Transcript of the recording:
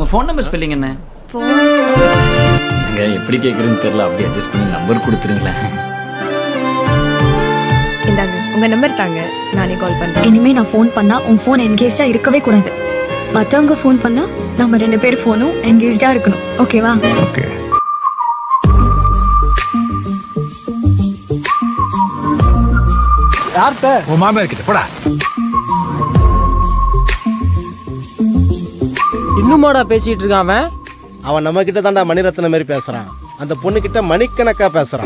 உங்க phone number spelling என்ன எங்க எப்படி கேக்குறதுன்னு தெரியல அப்படியே அட்ஜஸ்ட் பண்ணி நம்பர் கொடுத்துருங்களேன் இந்தாங்க உங்க நம்பர் தாங்க நானே கால் பண்றேன் இனிமே நான் ஃபோன் பண்ணா உன் ஃபோன் என்கேஜ்டா இருக்கவே கூடாது மத்தவங்க ஃபோன் பண்ணா நம்ம ரெண்டு பேர் ஃபோனும் என்கேஜ்டா இருக்கணும் ஓகேவா ஓகே யார்கிட்ட உன் மாமியார் கிட்ட போடா இன்னுமாடா பேசிட்டு இருக்கான் அவன் அவன் நம்ம கிட்ட தான்டா மணிரத்னம் மாதிரி பேசுறான் அந்த பொண்ணு கிட்ட மணிக்கணக்கா பேசுறான்